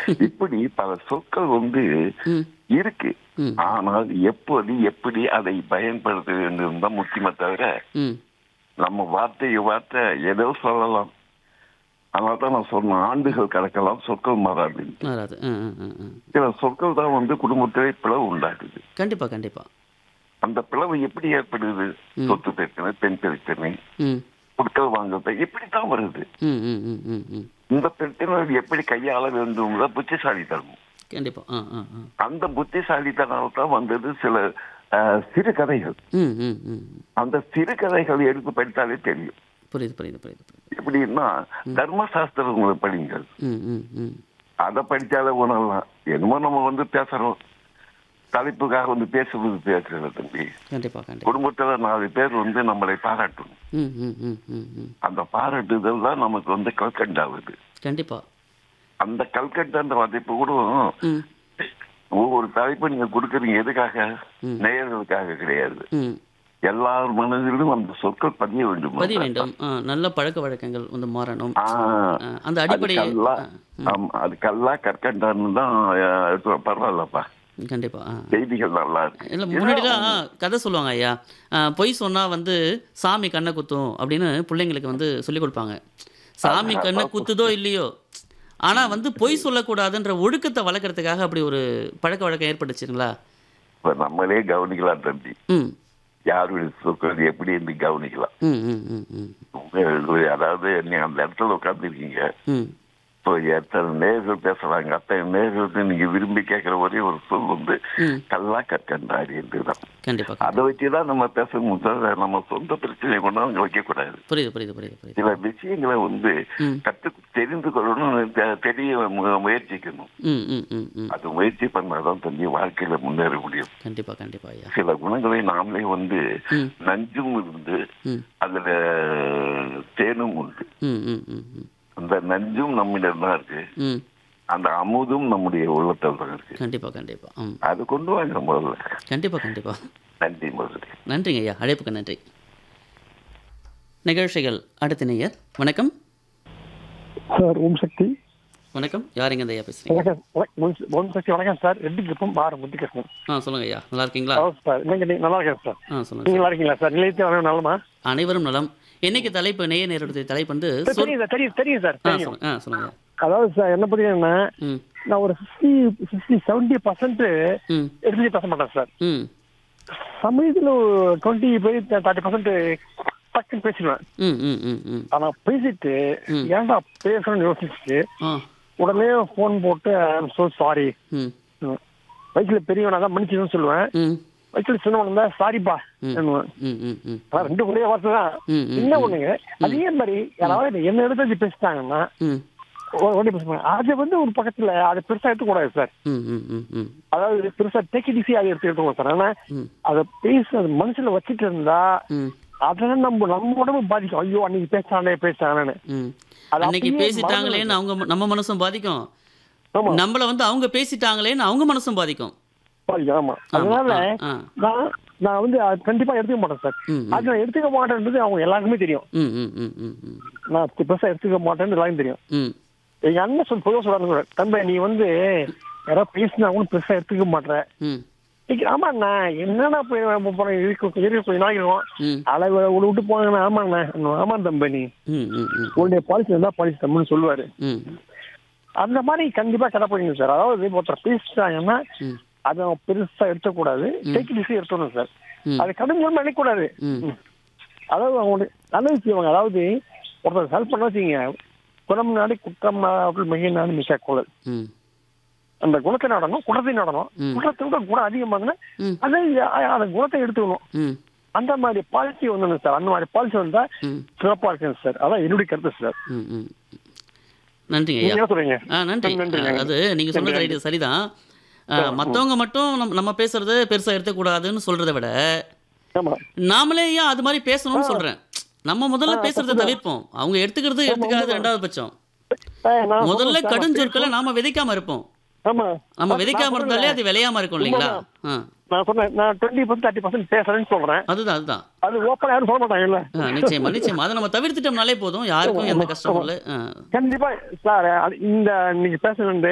இப்படி பல சொற்கள் வந்து ம் இருக்கு ம். ஆனால் எப்போது எப்படி அதை பயன்படுத்த வேண்டும் தான் முக்கியமே தவிர ம் நம்ம வார்த்தையை வார்த்தை ஏதோ சொல்லலாம் அதனால தான் நான் சொன்னேன் ஆண்டுகள் கடக்கலாம் சொற்கள் மாறாது மாறாது ம் ம் ம் ம் சில சொற்கள் தான் வந்து குடும்பத்திலே பிளவு உண்டாக்குது கண்டிப்பாக கண்டிப்பாக அந்த பிளவு எப்படி ஏற்படுது சொத்து பிரச்சனை பெண் பிரச்சனை ம் பொருட்கள் வாங்குறது இப்படித்தான் வருது ம் ம் ம் ம் ம் இந்த பிரச்சனை எப்படி கையாள வேண்டும் புத்திசாலித்தனம் கண்டிப்பாக ஆ ஆ ஆ அந்த புத்திசாலித்தனம் தான் வந்தது சில அஹ், சிறுகதைகள் ம் ம் ம் ம். அந்த சிறுகதைகள் எடுத்து படித்தாலே தெரியும் புரியுது புரியுது புரியுது புரியுது எப்படின்னா தர்மசாஸ்திரங்களை படிங்கள் ம் ம் ம் அதை படிச்சாலே உணரலாம் என்னமோ நம்ம வந்து பேசுறோம் தலைப்புக்காக வந்து பேசுவது பேசுறது தம்பி கண்டிப்பாக கண்டிப்பாக குடும்பத்துல நாலு பேர் வந்து நம்மளை பாராட்டணும் ம் ம் ம் ம் ம் அந்த பாராட்டுதல் தான் நமக்கு வந்து கல்கண்டாகுது கண்டிப்பாக அந்த கல்கண்டான்ற மதிப்பு கூட ம் ஒவ்வொரு தலைப்பு நீங்க கொடுக்குறீங்க எதுக்காக நேயர்களுக்காக கிடையாது ம் எல்லார் மனதிலும் அந்த சொற்கள் பதிய வேண்டும் பதிய வேண்டும் ஆ, நல்ல பழக்க வழக்கங்கள் வந்து மாறணும் ஆ, ஆ, அந்த அது அடிப்படை கல்லா ஆ, ஆமா, அது கல்லா கற்கண்டான்னு தான் அஹ், பரவாயில்லப்பா கண்டிப்பா ஆ. செய்திகள் நல்லா இருக்கு இல்லை முன்னாடிலாம் கதை சொல்லுவாங்க ஐயா ஆ, பொய் சொன்னால் வந்து சாமி கண்ணை குத்தும் அப்படின்னு பிள்ளைங்களுக்கு வந்து சொல்லிக் கொடுப்பாங்க சாமி கண்ணை குத்துதோ இல்லையோ ஆனால் வந்து பொய் சொல்லக்கூடாதுன்ற ஒழுக்கத்தை வளர்க்குறதுக்காக அப்படி ஒரு பழக்க வழக்கம் ஏற்பட்டுச்சுங்களா இப்ப நம்மளே கவனிக்கலாம் தம்பி ம் யாருடைய சொற்கள் எப்படி இருந்து கவனிக்கலாம் ம் ம் ம் ம் உங்க- அதாவது நீங்க அந்த இடத்துல உட்காந்துருக்கீங்க ம் இப்போ எத்தனை நேர்கள் பேசுறாங்க அத்தனை நேர்களுக்கு நீங்க விரும்பி கேட்கிற ஒரே ஒரு சொல் வந்து ம் கல்லா கற்கண்டாரி என்றுதான் கண்டிப்பாக அதை வச்சுதான் நம்ம பேசணும் தவிர நம்ம சொந்த பிரச்சனையை கொண்டாந்து வைக்க கூடாது புரியுது புரியுது புரியுது புரியுது சில விஷயங்களை வந்து ம் கற்று தெரிந்து கொள்ளணும் தெ- தெரிய மு- முயற்சிக்கணும் ம் ம் ம் ம் அது முயற்சி பண்ணாதான் தம்பி வாழ்க்கையில முன்னேற முடியும் கண்டிப்பாக கண்டிப்பாக ஐயா சில குணங்களை நாமளே வந்து ம் நஞ்சும் இருந்து ம் அதுல தேனும் உண்டு ம் ம் ம் ம் அந்த நஞ்சும் நம்மிடம் தான் இருக்கு ம் அந்த அமுதும் நம்முடைய உள்ளத்தில் தான் இருக்கு கண்டிப்பாக கண்டிப்பாக ம் அது கொண்டு வாங்க முதல்ல கண்டிப்பாக கண்டிப்பாக நன்றி முதல்ல நன்றிங்க ஐயா அழைப்புக்கு நன்றி நிகழ்ச்சிகள் அடுத்த நேயர் வணக்கம் சார் ஓம் சக்தி வணக்கம் யாருங்க இந்த ஐயா பேசுறீங்க வணக்கம் வணக்கம், ஓம் ச- ஓம் சக்தி வணக்கம் சார் ரெண்டு கிருப்பம் பாரம் முத்துக்கிருப்போம் ஆ சொல்லுங்க ஐயா நல்லா இருக்கீங்களா சார் நீங்க நீங்க நல்லா இருக்கேன் சார் ஆ சொல்லுங்க நீங்க நல்லா இருக்கீங்களா சார் நிலையத்தில் வரணும் நலமா அனைவரும் நலம் என்னைக்கு தலைப்பு நேய நேருடைய தலைப்பு வந்து சார், சொல் தெரியும் சார் தெரியும் தெரியும் சார் ஆ தெரியும் சொல்லுங்க ஆ சொல்லுங்க அதாவது சார் என்ன பார்த்தீங்கன்னா ம் நான் ஒரு சிக்ஸ்டி சிக்ஸ்டி செவன்டி பர்சன்ட் ம் எடுத்து பேச மாட்டேன் சார் ம் சமயத்தில் ஒரு டுவெண்ட்டி போய் தேர்ட்டி பர்சன்ட் டக்குன்னு பேசிடுவேன் ம் ம் ம் ம் ஆனா பேசிட்டு ம். ஏன்டா பேசணும்னு யோசிச்சுட்டு ஆ உடனே ஃபோன் போட்டு ஸோ சாரி ம் வயசுல பெரியவனா தான் மன்னிச்சுன்னு சொல்லுவேன் ம் வயசுல சின்னவன் தான் சாரிப்பா ம். என்னுவேன் ம் ம் ம் அதான் ரெண்டு ஒரே வார்த்தை தான் ம், ம், என்ன ம். ஒண்ணுங்க அதே மாதிரி யாராவது என்ன எடுத்து வச்சு பேசிட்டாங்கன்னா ம் ஒன்றே பேசுவாங்க அது வந்து ஒரு பக்கத்துல அதை பெருசா எடுத்துக்கூடாது சார் ம் ம் ம் ம் அதாவது பெருசா டேக் இட் ஈஸி அதை எடுத்து எடுத்துக்கணும் சார் ஆனா ம் அதை பேச அது மனசுல வச்சுட்டு இருந்தா ம் அதெல்லாம் நம்ம நம்ம உடம்பு பாதிக்கும் ஐயோ அன்னைக்கு பேசானே பேசானேன்னு ம் அது அன்னைக்கு அப்படியே பேசிட்டாங்களேன்னு அவங்க ம- நம்ம மனசும் பாதிக்கும் ஆமா நம்மள வந்து அவங்க பேசிட்டாங்களேன்னு அவங்க மனசும் பாதிக்கும் பாதிக்கும் ஆமா ஆமா, அதனால ஆ, ஆ. நான் நான் வந்து அது கண்டிப்பா எடுத்துக்க மாட்டேன் சார் ம், ம். அது நான் எடுத்துக்க மாட்டேன்றது அவங்க எல்லாருக்குமே தெரியும் ம் ம் ம் ம் ம் நான் பெருசா எடுத்துக்க மாட்டேன்னு எல்லாருக்கும் தெரியும் ம் எங்க அண்ணன் சொல் பொதுவாக சொல்றாங்க தம்பி நீ வந்து யாராவது பேசினா கூட பெருசா எடுத்துக்க மாட்டேற ம் இன்னைக்கு ஆமாண்ணா என்னடா போய் போறேன் இருக்கு இருக்கு கொஞ்ச நாளைக்கு இருக்கும் ம் அளவு உள்ள விட்டு போங்கண்ணா ஆமாண்ணா இன்னும் ஆமா தம்பி நீ ம் ம் ம் உன்னுடைய பாலிசி இருந்தா பாலிசி தம்புன்னு சொல்லுவாரு ம் அந்த மாதிரி கண்டிப்பா கடைப்பிடிக்கணும் சார் அதாவது ஒருத்தர் பேசிட்டாங்கன்னா ம் அதை அவன் பெருசா எடுத்துக்கூடாது டேக் டிசி எடுத்துடணும் சார் ம். அது கடுமையாக நினைக்கக்கூடாது ம். ம். அதாவது அவங்க நல்ல விஷயம் அதாவது ஒருத்தர் ஹெல்ப் பண்ண வச்சுங்க குணம் நாடு குற்றம் நாடு மிக நாடு மிக குழல் ம் அந்த குணத்தை நடணும் குணத்தை நடணும் ம். குணத்தை விட குணம் அதிகமாகுதுன்னா ம். அதை அந்த குணத்தை எடுத்துக்கணும் ம் அந்த மாதிரி பாலிசி வந்து சார் அந்த மாதிரி பாலிசி வந்தா ம் சிறப்பா இருக்குங்க சார் அதான் என்னுடைய கருத்து சார் ம் ம் நன்றிங்க நீங்க ஐயா என்ன சொல்றீங்க ஆ நன்றி நன்றிங்க. ஆ, அது நீங்க சொன்னது நன்றி. ரைட்டு சரிதான் ஆ, மத்தவங்க மட்டும் நம்ம நம்ம பேசுறத பெருசா எடுத்துக்கூடாதுன்னு சொல்றதை விட ஆமா நாமளே ஏன் அது மாதிரி பேசணும்னு சொல்றேன் நம்ம முதல்ல பேசுறதை தவிர்ப்போம் அவங்க எடுத்துக்கிறது எடுத்துக்காது ரெண்டாவது பட்சம் ஏய், நான் முதல்ல சொல்றேன் சார், கடுஞ்சொற்களை நாம விதைக்காம இருப்போம் ஆமா நம்ம விதைக்காம இருந்தாலே அது விளையாம இருக்கும் இல்லைங்களா ஆ நான் சொன்னேன் நான் டுவெண்ட்டி பர்சன்ட் தேர்ட்டி பர்சன்ட் பேசுறேன்னு சொல்றேன் அதுதான் அதுதான் அது ஓப்பன் யாரும் சொல்ல மாட்டாங்கல்ல ஆ, நிச்சயமா நிச்சயமா அதை நம்ம தவிர்த்துட்டோம்னாலே போதும் யாருக்கும் எந்த கஷ்டமும் இல்லை ஆ கண்டிப்பா சார் அது இந்த நீங்க பேசுறது